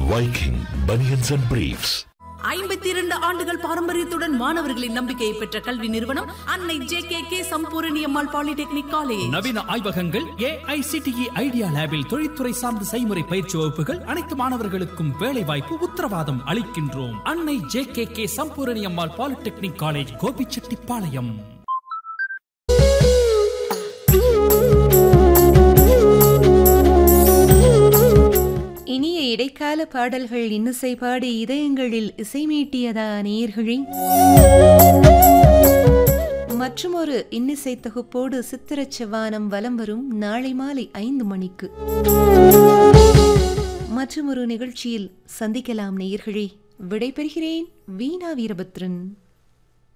Viking Bunions and Briefs. ஐம்பத்தி இரண்டு ஆண்டுகள் பாரம்பரியத்துடன் மாணவர்களின் நம்பிக்கையை பெற்ற கல்வி நிறுவனம் Annai J K K Sampoorani Ammal polytechnic college நவீன ஆய்வகங்கள் ஏஐசிடிஇ ஐடியா லேபில் தொழில்துறை சார்ந்த செய்முறை பயிற்சி வகுப்புகள் அனைத்து மாணவர்களுக்கும் வேலை வாய்ப்பு உத்தரவாதம் அளிக்கின்றோம் Annai J K K Sampoorani Ammal polytechnic college Gobichettipalayam இனிய இடைக்கால பாடல்கள் இன்னிசை பாடி இதயங்களில் இசைமீட்டியதா நேயர்களே மற்றுமொரு இன்னிசை தொகுப்போடு சித்திரச் செவ்வானம் வலம் வரும் நாளை மாலை ஐந்து மணிக்கு மற்றுமொரு நிகழ்ச்சியில் சந்திக்கலாம் நேயர்களே விடைபெறுகிறேன் வீணா வீரபத்ரன்